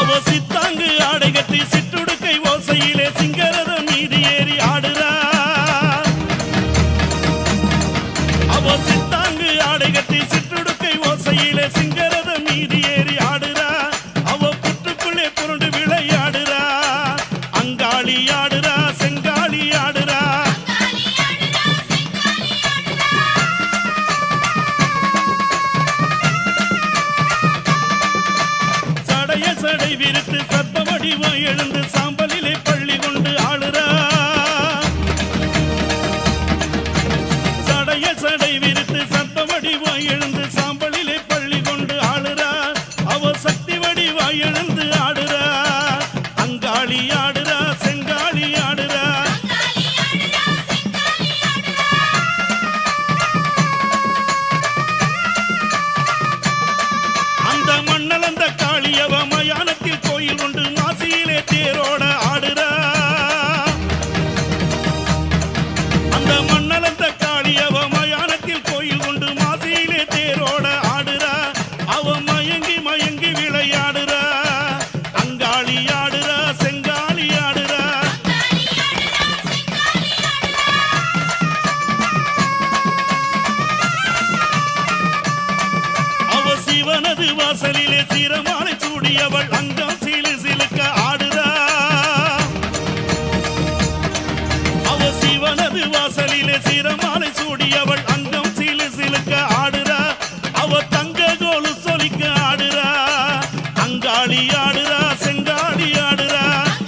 அவ சித்தாங்கு ஆடை கட்டி சிற்றுடுக்கை ஓசையிலே சிங்கரதம் மீது ஏறி ஆடுறா அவ சித்தாங்கு ஆடை கட்டி சிற்றுடுக்கை ஓசையிலே சிங்கரதம் மீது ஏறி ஆடுறா அவ புற்றுக்குள்ளே புரண்டு விளையாடுறா அங்காளி ஆடுறா செங்காளி ஆடுறா சடைய சடை விரித்து சத்த வடிவம் எழுந்து சாம்பலிலே பள்ளி கொண்டு ஆளுறா சடைய சடை விரித்து சத்த வடிவம் எழுந்து சாம்பலிலே பள்ளி கொண்டு ஆளுறா அவ சக்தி வடிவா எழுந்து ஆடுறா அங்காளி ஆடுறா செங்காளி ஆடுறா அந்த மண்ணலந்த காளியவ மயானத்தில் கோயில் கொண்டு மாசியிலே தேரோட ஆடுறா அந்த மண்ணலந்த காளியவ மயானத்தில் கோயில் கொண்டு மாசியிலே தேரோட ஆடுறா அவ மயங்கி மயங்கி விளையாடுறா அங்காளி ஆடுறா செங்காளி ஆடுறா அவ சிவனது வாசலிலே சிரமாலை சூடியவள் அங்கம் சிலு சிலுக்க ஆடுறா அவ சிவனது வாசலிலே சிரமாலை சூடியவள் அங்கம் சிலு சிலுக்க ஆடுறா அவ தங்க கோலு சொலிக்க ஆடுறா அங்காளி ஆடுறா செங்காளி ஆடுறா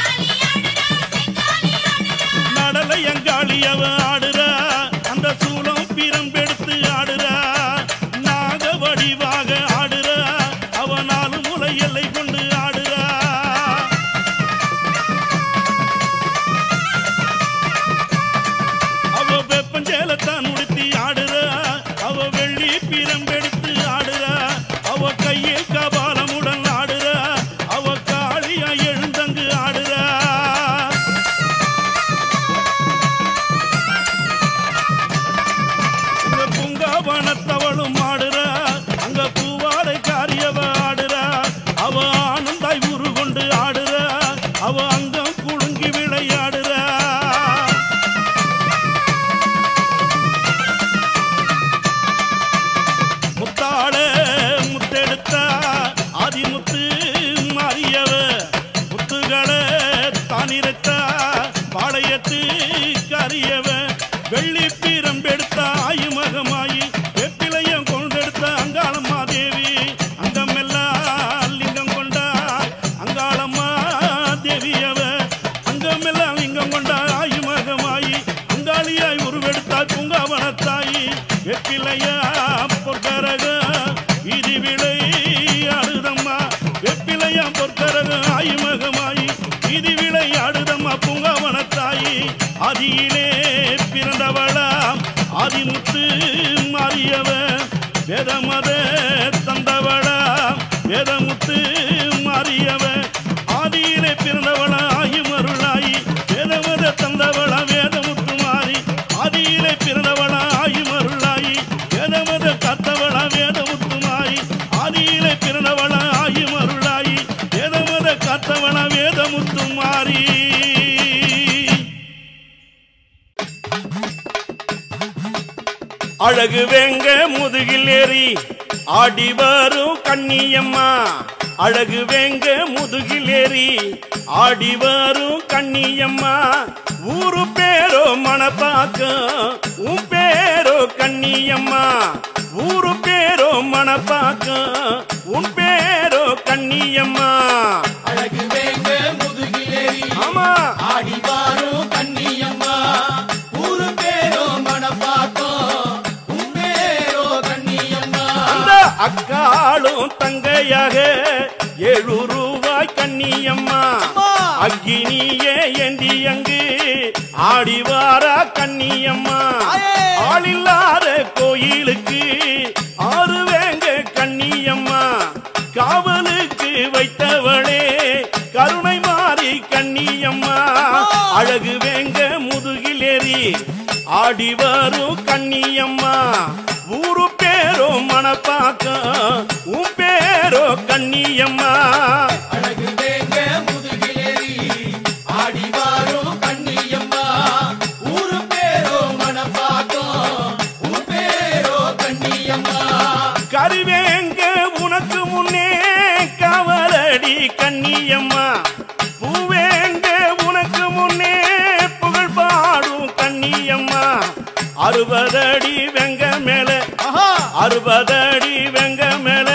நடலை அங்காளி அவ ஆடுறா அந்த சூலம் பிரம்பெடுத்து ஆடுறா நாக வடிவாக ஆடுறா அவ நாலு முலை எல்லை கொண்டு ஆடுறா அவ வெப்பஞ்சேலத்தான் உடுத்தி ஆடுறா அவ வெள்ளி பிரம்பெடுத்து ஆடுறா அவ கையில் கபாலமுடன் ஆடுறா அவ காளியா எழுந்தங்கு ஆடுறா அங்க பூங்காவனத்தவளும் ஆடுறா அங்க பூவாடை காரியவ ஆடுறா அவ ஆனந்தாய் உரு கொண்டு ஆடுறா அவ அங்கம் குலுங்கி விளையாடுறா முத்தாட முத்தெடுத்தா ஆதிமுத்து மாறியவ முத்துகளை தானிரத்தா பாளையத்து கரியவ வெள்ளி பீரம்பெடுத்த ஆயுமகமாயி வெப்பிலையம் கொண்டெடுத்த அங்காளம்மா தேவி அங்கமெல்லாம் லிங்கம் கொண்டா அங்காளம்மா தேவியவ அங்கமெல்லாம் லிங்கம் கொண்டா ஆயுமகமாயி அங்காளியாய் உருவெடுத்தாய் பூங்காவனத்தாயி வெப்பிலையா பொற்கரக வீதி விளை ஆடுதம்மா வெப்பிலையா பொற்கரக ஆயுமகமாயி வீதி விளை ஆடுதம்மா பூங்காவனத்தாயி ஆதியிலே பிறந்தவளாம் ஆதிமுத்து மாறியவ வேதமத தந்தவளாம் வேதமுத்து மாறியவ ஆதியிலே பிறந்தவளா ஆயுமருளாயி வேதமத தந்தவளா வேதமுத்து மாறி ஆதியிலே பிறந்தவளா ஆயுமருளாயி வேதமத காத்தவளா வேதமுத்து மாறி ஆதியிலே பிறந்தவளா ஆயுமருளாயி வேதமத காத்தவளா வேதமுத்து மாறி அழகு வேங்க முதுகில் ஏறி ஆடி வரும் கண்ணியம்மா அழகு வேங்க முதுகில் ஏறி ஆடி வரும் கண்ணியம்மா ஊரு பேரோ மணப்பாக்கம் உன் பேரோ கண்ணியம்மா ஊரு பேரோ மணப்பாக்கம் உன் பேரோ கண்ணியம்மா அழகு வேங்க முதுகிலேறி ஆமா ஆடி வாரும் கண்ணியம்மா ஊரு பேரோ மணப்பாக்கோ உன் பேரோ கண்ணியம்மா அந்த அக்காளும் தங்கையாக ஏழு ரூபாய் கண்ணியம்மா அம்மா. அக்கினியே ஏந்தி அங்கு ஆடி வாரா கண்ணியம்மா ஆயே. ஆளில்லாத கோயிலுக்கு ஆறு வேங்க கண்ணியம்மா காவலுக்கு வைத்தவளே கருணை மாறி கண்ணியம்மா அழகு வேங்க முதுகிலேறி ஆடி வரும் கண்ணியம்மா ஊரு பேரோ மணப்பாக்கம் உன் பேரோ கண்ணியம்மா அழகு கண்ணியம்மா கருவேங்க உனக்கு முன்னே காவலடி கண்ணியம்மா பூவேங்க உனக்கு முன்னே புகழ் பாடும் கண்ணியம்மா அறுபதடி வெங்க மேல ஆஹா அறுபதடி வெங்க மேல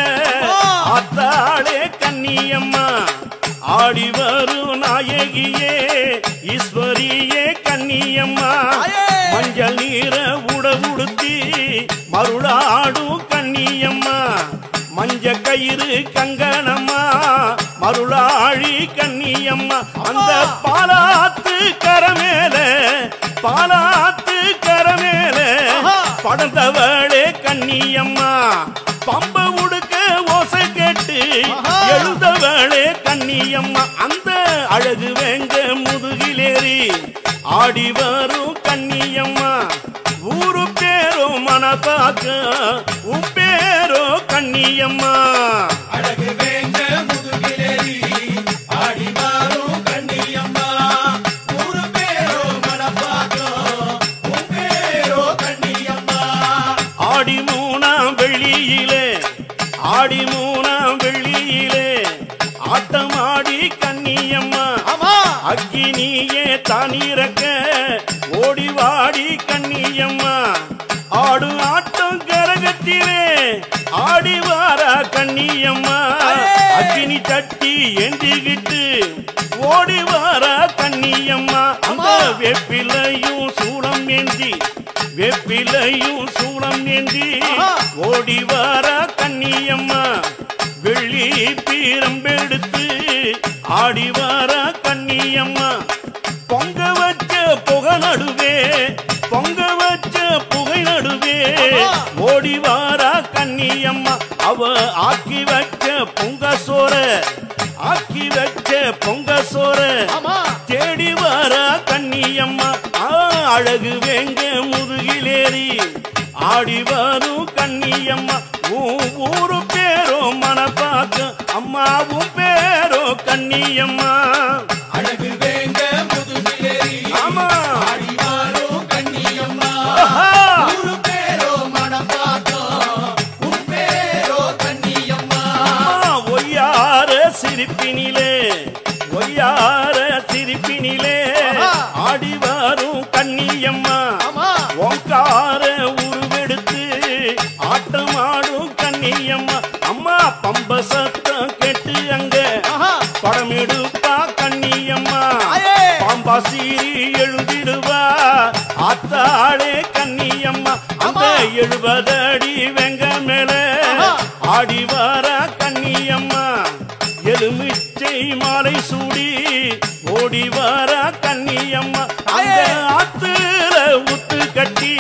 ஆத்தாளே கண்ணியம்மா ஆடி வரும் நாயகியே ஈஸ்வரியே கண்ணியம்மா தாயே! மஞ்சள் நீர உட உடுத்தி மருளாடும் கண்ணியம்மா மஞ்ச கயிறு கங்கணம்மா மருளாழி கண்ணியம்மா அந்த பாலாத்து கரமேல பாலாத்து கரமேல ஆஹா! படந்தவளே கண்ணியம்மா பம்ப உடுக்க ஓசை கேட்டு ஆஹா! எழுந்தவளே கண்ணியம்மா அந்த அழகு வேங்க முதுகிலேறி ஆடி வரும் கண்ணியம்மா ஊரு பேரோ மனப்பாக்க உன் பேரோ கண்ணியம்மா அழகு வேங்க முதுகிலேறி ஆடி வாரும் கண்ணியம்மா ஊரு பேரோ மனப்பாக்கோ உன் பேரோ கண்ணியம்மா ஆடி மூணாம் வெள்ளியிலே ஆடி மூணாம் வெள்ளியிலே ஆட்டமாடி கண்ணியம்மா ஆமா அக்கினியே தானிறக்க ஓடி வாடி கண்ணியம்மா ஆடு ஆட்டம் கரகத்திலே ஆடி வாரா கண்ணியம்மா அக்கினி தட்டி ஏந்திக்கிட்டு ஓடி வாரா கண்ணியம்மா அந்த வேப்பிலையும் சூளம் ஏந்தி வேப்பிலையும் சூளம் ஏந்தி ஆஹா. ஓடி வாரா கண்ணியம்மா வெள்ளி பீரம்பெடுத்து ஆடி வாரா கண்ணியம்மா பொங்க வச்ச புகை நடுவே பொங்க வச்ச புகை நடுவே ஆமா. ஓடி வாரா கண்ணியம்மா அவ ஆக்கி வச்ச பொங்க சோற ஆக்கி வச்ச பொங்க சோற ஆமா தேடி வாரா கண்ணியம்மா ஆ, அழகு வேங்க முதுகிலேறி ஆடி வரும் கண்ணியம்மா உன் ஊரு பேரோ மனப்பாக்க அம்மாவும் பேரோ கண்ணியம்மா அழகு வேங்க முதுகிலேறி ஆமா. ஆடி வாரும் கண்ணியம்மா ஆஹா. ஊரு பேரோ மனப்பாக்கோ உன் பேரோ கண்ணியம்மா அம்மா, ஒய்யார சிரிப்பினிலே ஒய்யார சிரிப்பினிலே ஆஹா. ஆடி வரும் கண்ணியம்மா ஆமா ஓங்கார உருவெடுத்து ஆட்டமாடும் கண்ணியம்மா அம்மா பம்ப சத்தம் கேட்டு அங்க ஆஹா படம் எடுப்பா கண்ணியம்மா தாயே! பாம்பா சீரி எழுதிடுவா ஆத்தாளே கண்ணியம்மா அந்த ஆமா. எழுபதடி வெங்க மேல ஆஹா. ஆடி வாரா கண்ணியம்மா எலுமிச்சை மாலை சூடி ஓடி வாரா கண்ணியம்மா அந்த தாயே! ஆத்துல ஊத்து கட்டி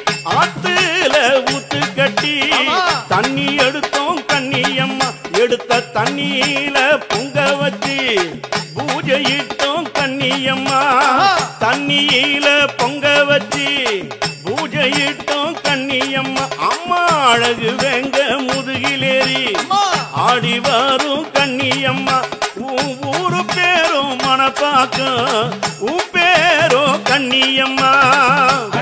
ஆத்துல ஊத்து கட்டி ஆமா. தண்ணி எடுத்தோம் கண்ணியம்மா எடுத்த தண்ணியில பொங்க வச்சு பூஜையிட்டோம் கண்ணியம்மா ஆஹா. தண்ணியில பொங்க வச்சு பூஜையிட்டோம் கண்ணியம்மா அம்மா அழகு வெங்க முதுகிலேறி அம்மா ஆடி வரும் கண்ணியம்மா உன் ஊரு பேரும் மனப்பாக்கம் உன் பேரோ கண்ணியம்மா